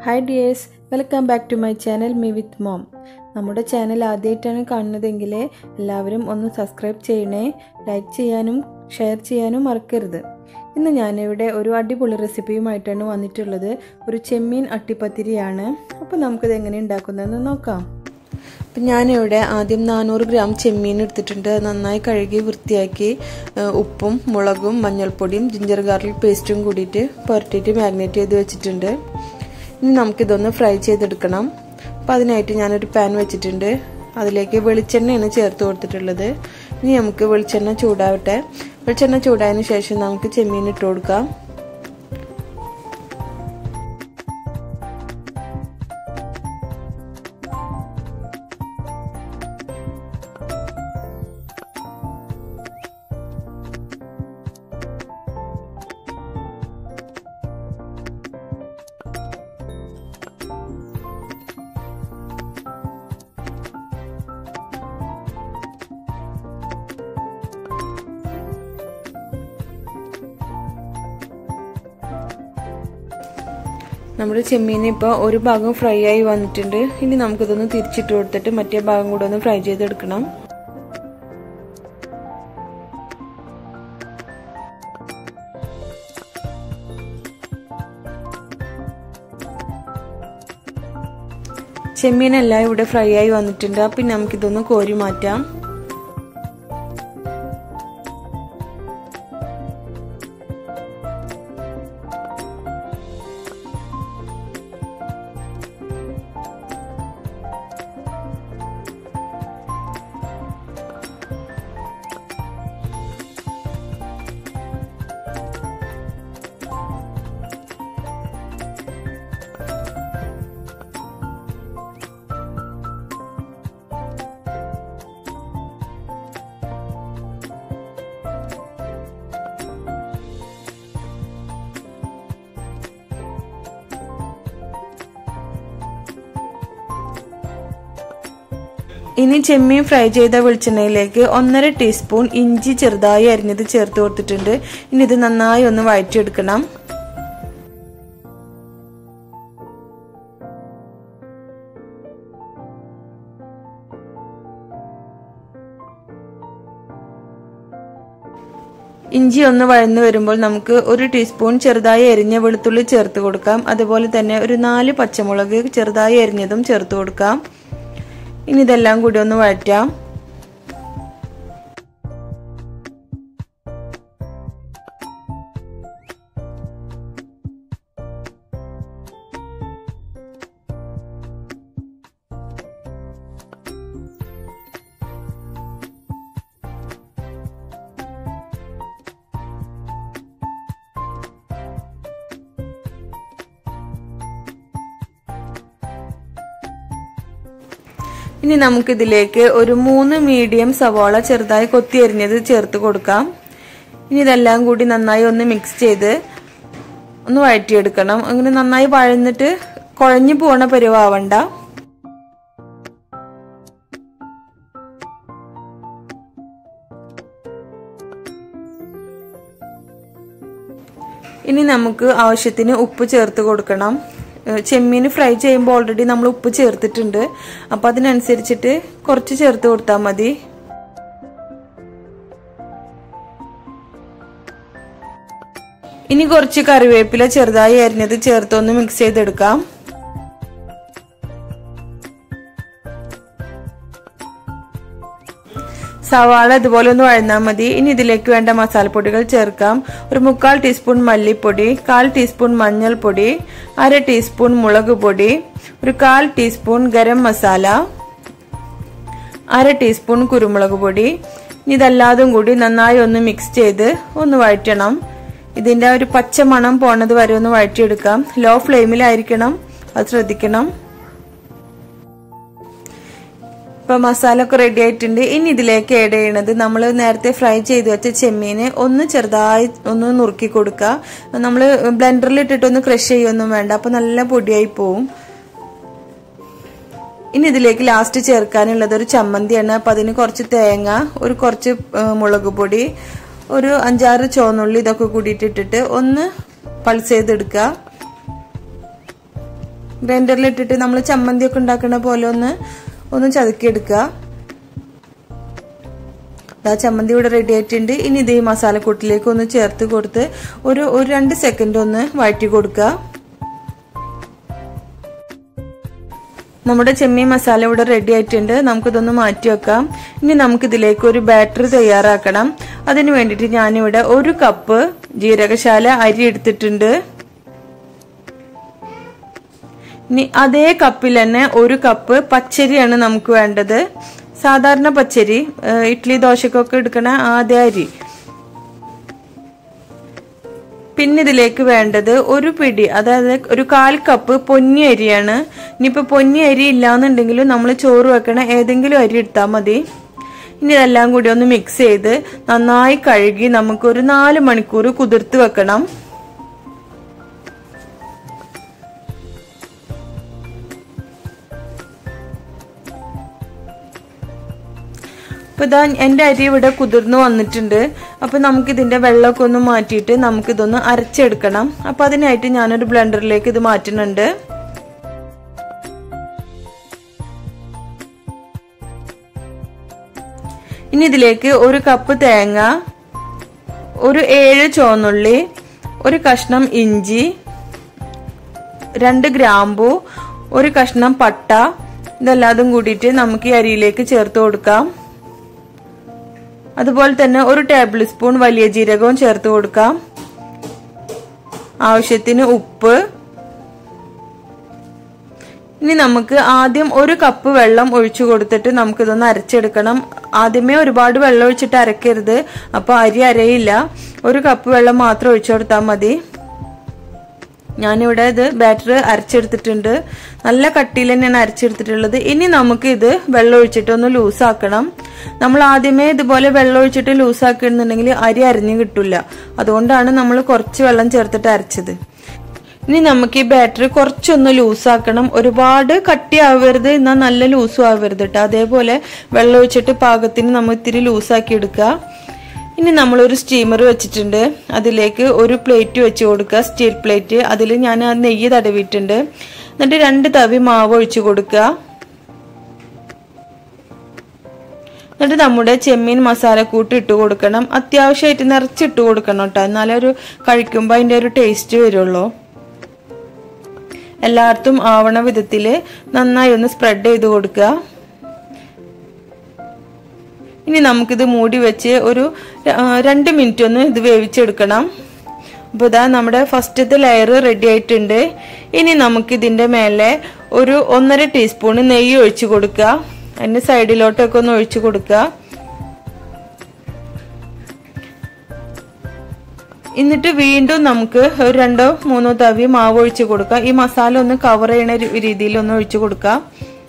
hi dears welcome back to my channel me with mom നമ്മുടെ channel ആദ്യമായിട്ടാണ് കാണുന്നതെങ്കിൽ എല്ലാവരും ഒന്ന് സബ്സ്ക്രൈബ് ചെയ്യണേ ലൈക്ക് ചെയ്യാനും ഷെയർ ചെയ്യാനും മറക്കരുത് ഇന്ന് ഞാനിവിടെ ഒരു അടിപൊളി റെസിപ്പിയുമായിട്ടാണ് വന്നിട്ടുള്ളത് ഒരു ചെമ്മീൻ അട്ടിപ്പത്തിരിയാണ് അപ്പോൾ നമുക്കിത് എങ്ങനെ ഉണ്ടാക്കുന്നതെന്ന് നോക്കാം അപ്പം ഞാനിവിടെ ആദ്യം നാനൂറ് ഗ്രാം ചെമ്മീൻ എടുത്തിട്ടുണ്ട് നന്നായി കഴുകി വൃത്തിയാക്കി ഉപ്പും മുളകും മഞ്ഞൾപ്പൊടിയും ജിഞ്ചർ ഗാർലിക് പേസ്റ്റും കൂടിയിട്ട് പുരട്ടിയിട്ട് മാഗ്നേറ്റ് ചെയ്ത് വെച്ചിട്ടുണ്ട് ഇനി നമുക്കിതൊന്ന് ഫ്രൈ ചെയ്തെടുക്കണം അപ്പം അതിനായിട്ട് ഞാനൊരു പാൻ വെച്ചിട്ടുണ്ട് അതിലേക്ക് വെളിച്ചെണ്ണയാണ് ചേർത്ത് കൊടുത്തിട്ടുള്ളത് ഇനി നമുക്ക് വെളിച്ചെണ്ണ ചൂടാവട്ടെ വെളിച്ചെണ്ണ ചൂടായതിനു ശേഷം നമുക്ക് ചെമ്മീൻ ഇട്ട് കൊടുക്കാം നമ്മുടെ ചെമ്മീൻ ഇപ്പോൾ ഒരു ഭാഗം ഫ്രൈ ആയി വന്നിട്ടുണ്ട് ഇനി നമുക്കിതൊന്ന് തിരിച്ചിട്ട് കൊടുത്തിട്ട് മറ്റേ ഭാഗം കൂടെ ഒന്ന് ഫ്രൈ ചെയ്തെടുക്കണം ചെമ്മീനെല്ലാം ഇവിടെ ഫ്രൈ ആയി വന്നിട്ടുണ്ട് അപ്പം നമുക്കിതൊന്ന് കോരി മാറ്റാം ഇനി ചെമ്മീൻ ഫ്രൈ ചെയ്ത വെളിച്ചെണ്ണയിലേക്ക് ഒന്നര ടീസ്പൂൺ ഇഞ്ചി ചെറുതായി അരിഞ്ഞത് ചേർത്ത് കൊടുത്തിട്ടുണ്ട് ഇനി ഇത് നന്നായി ഒന്ന് വഴറ്റിയെടുക്കണം ഇഞ്ചി ഒന്ന് വഴന്നു വരുമ്പോൾ നമുക്ക് ഒരു ടീസ്പൂൺ ചെറുതായി എരിഞ്ഞ വെളുത്തുള്ളി ചേർത്ത് കൊടുക്കാം അതുപോലെ തന്നെ ഒരു നാല് പച്ചമുളക് ചെറുതായി എരിഞ്ഞതും ചേർത്ത് കൊടുക്കാം ഇനി ഇതെല്ലാം കൂടി ഒന്ന് വഴറ്റാം ഇനി നമുക്കിതിലേക്ക് ഒരു മൂന്ന് മീഡിയം സവാള ചെറുതായി കൊത്തി എരിഞ്ഞത് ചേർത്ത് കൊടുക്കാം ഇനി ഇതെല്ലാം കൂടി നന്നായി ഒന്ന് മിക്സ് ചെയ്ത് ഒന്ന് വഴറ്റിയെടുക്കണം അങ്ങനെ നന്നായി വഴന്നിട്ട് കുഴഞ്ഞു പോണ പരുവാവണ്ട ഇനി നമുക്ക് ആവശ്യത്തിന് ഉപ്പ് ചേർത്ത് കൊടുക്കണം ചെമ്മീൻ ഫ്രൈ ചെയ്യുമ്പോൾ ഓൾറെഡി നമ്മൾ ഉപ്പ് ചേർത്തിട്ടുണ്ട് അപ്പോൾ അതിനനുസരിച്ചിട്ട് കുറച്ച് ചേർത്ത് കൊടുത്താൽ മതി ഇനി കുറച്ച് കറിവേപ്പില ചെറുതായി അരിഞ്ഞത് ചേർത്തൊന്ന് മിക്സ് ചെയ്തെടുക്കാം സവാള ഇതുപോലെ ഒന്ന് വഴന്നാൽ മതി ഇനി ഇതിലേക്ക് വേണ്ട മസാലപ്പൊടികൾ ചേർക്കാം ഒരു മുക്കാൽ ടീസ്പൂൺ മല്ലിപ്പൊടി കാൽ ടീസ്പൂൺ മഞ്ഞൾപ്പൊടി അര ടീസ്പൂൺ മുളക് പൊടി ഒരു കാൽ ടീസ്പൂൺ ഗരം മസാല അര ടീസ്പൂൺ കുരുമുളക് പൊടി ഇനി ഇതെല്ലാതും കൂടി നന്നായി ഒന്ന് മിക്സ് ചെയ്ത് ഒന്ന് വഴറ്റണം ഇതിന്റെ ഒരു പച്ച മണം പോണത് വരെ ഒന്ന് വഴറ്റിയെടുക്കാം ലോ ഫ്ലെയിമിലായിരിക്കണം അത് ശ്രദ്ധിക്കണം ഇപ്പൊ മസാല ഒക്കെ റെഡി ആയിട്ടുണ്ട് ഇനി ഇതിലേക്ക് ആഡ് ചെയ്യണത് നമ്മൾ നേരത്തെ ഫ്രൈ ചെയ്ത് വെച്ച ചെമ്മീന് ഒന്ന് ചെറുതായി ഒന്ന് നുറുക്കി കൊടുക്കുക നമ്മൾ ബ്ലെൻഡറിൽ ഇട്ടിട്ട് ഒന്ന് ക്രഷ് ചെയ്യൊന്നും വേണ്ട അപ്പൊ നല്ല പൊടിയായി പോവും ഇനി ഇതിലേക്ക് ലാസ്റ്റ് ചേർക്കാനുള്ളത് ഒരു ചമ്മന്തിയാണ് അപ്പൊ അതിന് കുറച്ച് തേങ്ങ ഒരു കുറച്ച് മുളക് പൊടി ഒരു അഞ്ചാറ് ചുവന്നുള്ളി ഇതൊക്കെ കൂടിയിട്ട് ഇട്ടിട്ട് ഒന്ന് പൾസ് ചെയ്തെടുക്കുക ഗ്രൈൻഡറിൽ ഇട്ടിട്ട് നമ്മൾ ചമ്മന്തി ഒക്കെ ഉണ്ടാക്കുന്ന പോലെ ഒന്ന് ഒന്ന് ചതുക്കിയെടുക്കുക ആ ചമ്മന്തി ഇവിടെ റെഡി ആയിട്ടുണ്ട് ഇനി ഇത് ഈ മസാലക്കൂട്ടിലേക്ക് ഒന്ന് ചേർത്ത് കൊടുത്ത് ഒരു ഒരു രണ്ട് സെക്കൻഡ് ഒന്ന് വഴറ്റി കൊടുക്കുക നമ്മുടെ ചെമ്മീൻ മസാല ഇവിടെ റെഡി ആയിട്ടുണ്ട് നമുക്കിതൊന്ന് മാറ്റി വെക്കാം ഇനി നമുക്കിതിലേക്ക് ഒരു ബാറ്ററി തയ്യാറാക്കണം അതിന് വേണ്ടിയിട്ട് ഞാനിവിടെ ഒരു കപ്പ് ജീരകശാല അരി എടുത്തിട്ടുണ്ട് ഇനി അതേ കപ്പിൽ തന്നെ ഒരു കപ്പ് പച്ചരിയാണ് നമുക്ക് വേണ്ടത് സാധാരണ പച്ചരി ഇഡ്ഡലി ദോശക്കൊക്കെ എടുക്കണ ആദ്യ അരി പിന്നെ ഇതിലേക്ക് വേണ്ടത് ഒരു പിടി അതായത് ഒരു കാൽ കപ്പ് പൊന്നി അരിയാണ് ഇനിയിപ്പോ പൊന്നി അരി ഇല്ലാന്നുണ്ടെങ്കിൽ നമ്മൾ ചോറ് വെക്കണ ഏതെങ്കിലും അരി എടുത്താൽ മതി ഇനി ഇതെല്ലാം കൂടി ഒന്ന് മിക്സ് ചെയ്ത് നന്നായി കഴുകി നമുക്ക് ഒരു നാല് മണിക്കൂർ കുതിർത്ത് വെക്കണം അപ്പൊ ഇതാ എൻ്റെ അരി ഇവിടെ കുതിർന്നു വന്നിട്ടുണ്ട് അപ്പൊ നമുക്ക് ഇതിന്റെ വെള്ളമൊക്കെ ഒന്ന് മാറ്റിയിട്ട് നമുക്കിതൊന്ന് അരച്ചെടുക്കണം അപ്പൊ അതിനായിട്ട് ഞാനൊരു ബ്ലെൻഡറിലേക്ക് ഇത് മാറ്റുന്നുണ്ട് ഇനി ഇതിലേക്ക് ഒരു കപ്പ് തേങ്ങ ഒരു ഏഴ് ചുവന്നുള്ളി ഒരു കഷ്ണം ഇഞ്ചി രണ്ട് ഗ്രാമ്പു ഒരു കഷ്ണം പട്ട ഇതെല്ലാതും കൂടിയിട്ട് നമുക്ക് ഈ അരിയിലേക്ക് ചേർത്ത് കൊടുക്കാം അതുപോലെ തന്നെ ഒരു ടേബിൾ സ്പൂൺ വലിയ ജീരകവും ചേർത്ത് കൊടുക്കാം ആവശ്യത്തിന് ഉപ്പ് ഇനി നമുക്ക് ആദ്യം ഒരു കപ്പ് വെള്ളം ഒഴിച്ചു കൊടുത്തിട്ട് നമുക്കിതൊന്ന് അരച്ചെടുക്കണം ആദ്യമേ ഒരുപാട് വെള്ളം ഒഴിച്ചിട്ട് അരക്കരുത് അപ്പൊ അരി അരയില്ല ഒരു കപ്പ് വെള്ളം മാത്രം ഒഴിച്ചു കൊടുത്താൽ മതി ഞാനിവിടെ ഇത് ബാറ്റർ അരച്ചെടുത്തിട്ടുണ്ട് നല്ല കട്ടിയിൽ തന്നെയാണ് അരച്ചെടുത്തിട്ടുള്ളത് ഇനി നമുക്ക് ഇത് വെള്ളം ഒഴിച്ചിട്ട് ഒന്ന് ലൂസാക്കണം നമ്മൾ ആദ്യമേ ഇതുപോലെ വെള്ളം ഒഴിച്ചിട്ട് ലൂസാക്കിയിരുന്നുണ്ടെങ്കിൽ അരി അരിഞ്ഞു കിട്ടില്ല അതുകൊണ്ടാണ് നമ്മൾ കുറച്ച് വെള്ളം ചേർത്തിട്ട് അരച്ചത് ഇനി നമുക്ക് ഈ ബാറ്ററി കുറച്ചൊന്ന് ലൂസാക്കണം ഒരുപാട് കട്ടിയാവരുത് എന്നാൽ നല്ല ലൂസും ആവരുത് കേട്ടോ അതേപോലെ വെള്ളം ഒഴിച്ചിട്ട് പാകത്തിന് നമ്മൾ ഇത്തിരി ലൂസാക്കി എടുക്കുക ഇനി നമ്മളൊരു സ്റ്റീമർ വെച്ചിട്ടുണ്ട് അതിലേക്ക് ഒരു പ്ലേറ്റ് വെച്ച് കൊടുക്കുക സ്റ്റീൽ പ്ലേറ്റ് അതിൽ ഞാൻ ആ നെയ്യ് തടവിയിട്ടുണ്ട് എന്നിട്ട് രണ്ട് തവി മാവ് ഒഴിച്ചു കൊടുക്കുക എന്നിട്ട് നമ്മുടെ ചെമ്മീൻ മസാലക്കൂട്ട് ഇട്ട് കൊടുക്കണം അത്യാവശ്യമായിട്ട് നിറച്ചിട്ട് കൊടുക്കണം കേട്ടോ എന്നാലേ ഒരു കഴിക്കുമ്പോൾ അതിൻ്റെ ഒരു ടേസ്റ്റ് വരുള്ളൂ എല്ലായിടത്തും ആവണ വിധത്തിൽ നന്നായി ഒന്ന് സ്പ്രെഡ് ചെയ്ത് കൊടുക്കുക ഇനി നമുക്കിത് മൂടി വെച്ച് ഒരു രണ്ട് മിനിറ്റ് ഒന്ന് ഇത് വേവിച്ചെടുക്കണം അപ്പോൾ ഇതാ നമ്മുടെ ഫസ്റ്റത്തെ ലെയർ റെഡി ആയിട്ടുണ്ട് ഇനി നമുക്കിതിൻ്റെ മേലെ ഒരു ഒന്നര ടീസ്പൂൺ നെയ്യ് ഒഴിച്ചു കൊടുക്കുക അതിൻ്റെ സൈഡിലോട്ടൊക്കെ ഒന്ന് ഒഴിച്ചു കൊടുക്കുക എന്നിട്ട് വീണ്ടും നമുക്ക് ഒരു രണ്ടോ മൂന്നോ തവി മാവ് ഒഴിച്ച് കൊടുക്കാം ഈ മസാല ഒന്ന് കവർ ചെയ്യണ രീതിയിൽ ഒന്ന് ഒഴിച്ചു കൊടുക്കാം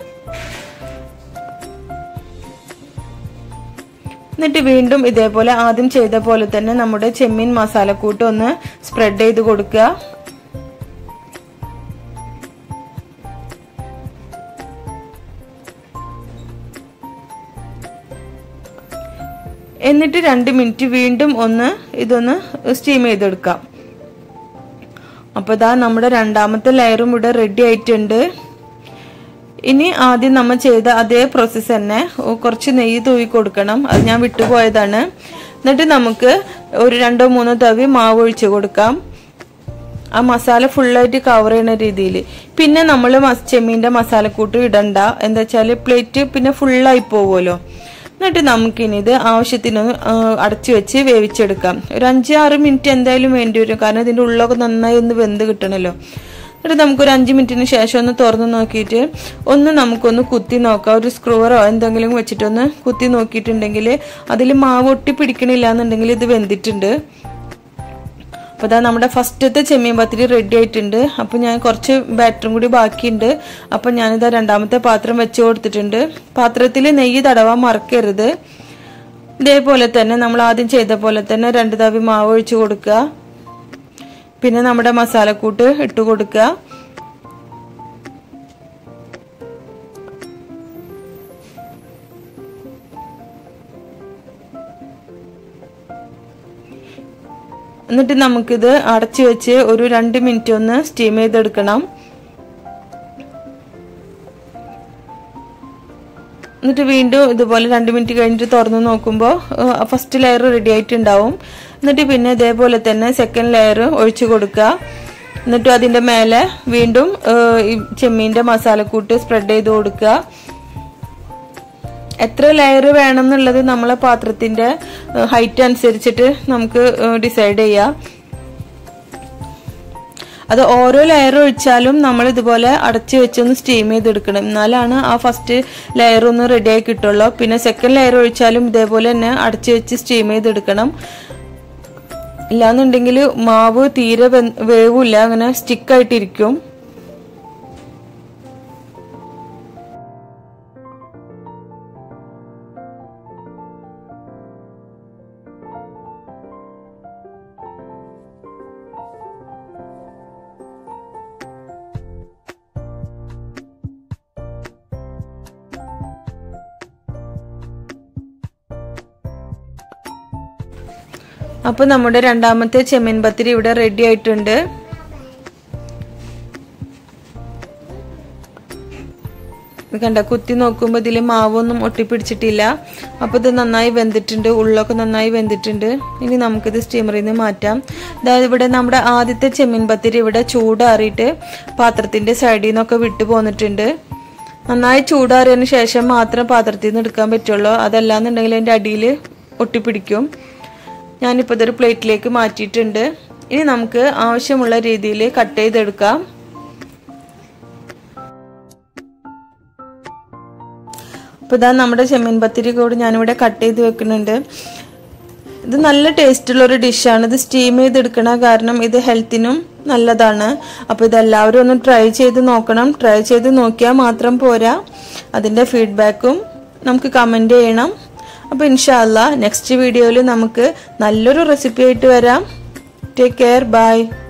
എന്നിട്ട് വീണ്ടും ഇതേപോലെ ആദ്യം ചെയ്ത പോലെ തന്നെ നമ്മുടെ ചെമ്മീൻ മസാലക്കൂട്ട് ഒന്ന് സ്പ്രെഡ് ചെയ്ത് കൊടുക്കുക എന്നിട്ട് രണ്ട് മിനിറ്റ് വീണ്ടും ഒന്ന് ഇതൊന്ന് സ്റ്റീം ചെയ്തെടുക്കാം അപ്പോൾ ഇതാ നമ്മുടെ രണ്ടാമത്തെ ലെയറും ഇവിടെ റെഡി ആയിട്ടുണ്ട് ഇനി ആദ്യം നമ്മൾ ചെയ്ത അതേ പ്രോസസ്സ് തന്നെ കുറച്ച് നെയ്യ് തൂവി കൊടുക്കണം അത് ഞാൻ വിട്ടുപോയതാണ് എന്നിട്ട് നമുക്ക് ഒരു രണ്ടോ മൂന്നോ തവി മാവ് ഒഴിച്ച് കൊടുക്കാം ആ മസാല ഫുള്ളായിട്ട് കവർ ചെയ്യുന്ന രീതിയിൽ പിന്നെ നമ്മൾ ചെമ്മീൻ്റെ മസാലക്കൂട്ട് ഇടണ്ട എന്താ വെച്ചാൽ പ്ലേറ്റ് പിന്നെ ഫുള്ളായി പോകുമല്ലോ എന്നിട്ട് നമുക്കിനി ഇത് ആവശ്യത്തിന് അടച്ചു വെച്ച് വേവിച്ചെടുക്കാം ഒരു അഞ്ച് ആറ് മിനിറ്റ് എന്തായാലും വേണ്ടി വരും കാരണം ഇതിൻ്റെ ഉള്ളൊക്കെ നന്നായി ഒന്ന് വെന്ത് കിട്ടണമല്ലോ എന്നിട്ട് നമുക്കൊരു അഞ്ച് മിനിറ്റിന് ശേഷം ഒന്ന് തുറന്ന് നോക്കിയിട്ട് ഒന്ന് നമുക്കൊന്ന് കുത്തി നോക്കാം ഒരു സ്ക്രൂവറോ എന്തെങ്കിലും വെച്ചിട്ടൊന്ന് കുത്തി നോക്കിയിട്ടുണ്ടെങ്കിൽ അതിൽ മാവ് ഒട്ടി പിടിക്കണില്ല എന്നുണ്ടെങ്കിൽ ഇത് വെന്തിട്ടുണ്ട് അപ്പോൾ ഇതാ നമ്മുടെ ഫസ്റ്റത്തെ ചെമ്മീൻ പത്തിരി റെഡി ആയിട്ടുണ്ട് അപ്പോൾ ഞാൻ കുറച്ച് ബാറ്ററും കൂടി ബാക്കിയുണ്ട് അപ്പോൾ ഞാനിതാ രണ്ടാമത്തെ പാത്രം വെച്ച് കൊടുത്തിട്ടുണ്ട് പാത്രത്തിൽ നെയ്യ് തടവാൻ മറക്കരുത് ഇതേപോലെ തന്നെ നമ്മൾ ആദ്യം ചെയ്ത പോലെ തന്നെ രണ്ട് തവി മാവ് ഒഴിച്ച് കൊടുക്കുക പിന്നെ നമ്മുടെ മസാലക്കൂട്ട് ഇട്ട് കൊടുക്കുക എന്നിട്ട് നമുക്കിത് അടച്ചു വെച്ച് ഒരു രണ്ട് മിനിറ്റ് ഒന്ന് സ്റ്റീം ചെയ്തെടുക്കണം എന്നിട്ട് വീണ്ടും ഇതുപോലെ രണ്ട് മിനിറ്റ് കഴിഞ്ഞിട്ട് തുറന്ന് നോക്കുമ്പോൾ ഫസ്റ്റ് ലെയർ റെഡി ആയിട്ടുണ്ടാവും എന്നിട്ട് പിന്നെ ഇതേപോലെ തന്നെ സെക്കൻഡ് ലെയർ ഒഴിച്ചു കൊടുക്കുക എന്നിട്ട് അതിൻ്റെ മേലെ വീണ്ടും ഈ ചെമ്മീൻ്റെ മസാലക്കൂട്ട് സ്പ്രെഡ് ചെയ്ത് കൊടുക്കുക എത്ര ലെയർ വേണം എന്നുള്ളത് നമ്മളെ പാത്രത്തിന്റെ ഹൈറ്റ് അനുസരിച്ചിട്ട് നമുക്ക് ഡിസൈഡ് ചെയ്യാം അത് ഓരോ ലെയർ ഒഴിച്ചാലും നമ്മൾ ഇതുപോലെ അടച്ചു വെച്ചൊന്ന് സ്റ്റീം ചെയ്തെടുക്കണം എന്നാലാണ് ആ ഫസ്റ്റ് ലെയർ ഒന്ന് റെഡി ആയി കിട്ടുള്ളൂ പിന്നെ സെക്കൻഡ് ലെയർ ഒഴിച്ചാലും ഇതേപോലെ തന്നെ അടച്ചു വെച്ച് സ്റ്റീം ചെയ്തെടുക്കണം ഇല്ലാന്നുണ്ടെങ്കിൽ മാവ് തീരെ വേവില്ല അങ്ങനെ സ്റ്റിക്കായിട്ടിരിക്കും അപ്പോൾ നമ്മുടെ രണ്ടാമത്തെ ചെമ്മീൻ പത്തിരി ഇവിടെ റെഡി ആയിട്ടുണ്ട് കണ്ട കുത്തി നോക്കുമ്പോൾ ഇതിൽ മാവൊന്നും ഒട്ടിപ്പിടിച്ചിട്ടില്ല അപ്പോൾ ഇത് നന്നായി വെന്തിട്ടുണ്ട് ഉള്ളൊക്കെ നന്നായി വെന്തിട്ടുണ്ട് ഇനി നമുക്കിത് സ്റ്റീമറിൽ നിന്ന് മാറ്റാം അതായത് ഇവിടെ നമ്മുടെ ആദ്യത്തെ ചെമ്മീൻ പത്തിരി ഇവിടെ ചൂടാറിയിട്ട് പാത്രത്തിൻ്റെ സൈഡിൽ നിന്നൊക്കെ വിട്ടു പോന്നിട്ടുണ്ട് നന്നായി ചൂടാറിയതിന് ശേഷം മാത്രം പാത്രത്തിൽ നിന്ന് എടുക്കാൻ പറ്റുള്ളൂ അതല്ലാന്നുണ്ടെങ്കിൽ അതിൻ്റെ അടിയിൽ ഒട്ടിപ്പിടിക്കും ഞാനിപ്പോൾ ഇതൊരു പ്ലേറ്റിലേക്ക് മാറ്റിയിട്ടുണ്ട് ഇനി നമുക്ക് ആവശ്യമുള്ള രീതിയിൽ കട്ട് ചെയ്തെടുക്കാം അപ്പോൾ ഇതാ നമ്മുടെ ചെമ്മീൻ പത്തിരി കൂടി ഞാനിവിടെ കട്ട് ചെയ്ത് വെക്കുന്നുണ്ട് ഇത് നല്ല ടേസ്റ്റുള്ള ഒരു ഡിഷാണ് ഇത് സ്റ്റീം ചെയ്തെടുക്കണ കാരണം ഇത് ഹെൽത്തിനും നല്ലതാണ് അപ്പോൾ ഇതെല്ലാവരും ഒന്ന് ട്രൈ ചെയ്ത് നോക്കണം ട്രൈ ചെയ്ത് നോക്കിയാൽ മാത്രം പോരാ അതിൻ്റെ ഫീഡ്ബാക്കും നമുക്ക് കമൻറ്റ് ചെയ്യണം അപ്പോൾ ഇൻഷാല്ല നെക്സ്റ്റ് വീഡിയോയിൽ നമുക്ക് നല്ലൊരു റെസിപ്പി ആയിട്ട് വരാം ടേക്ക് കെയർ ബൈ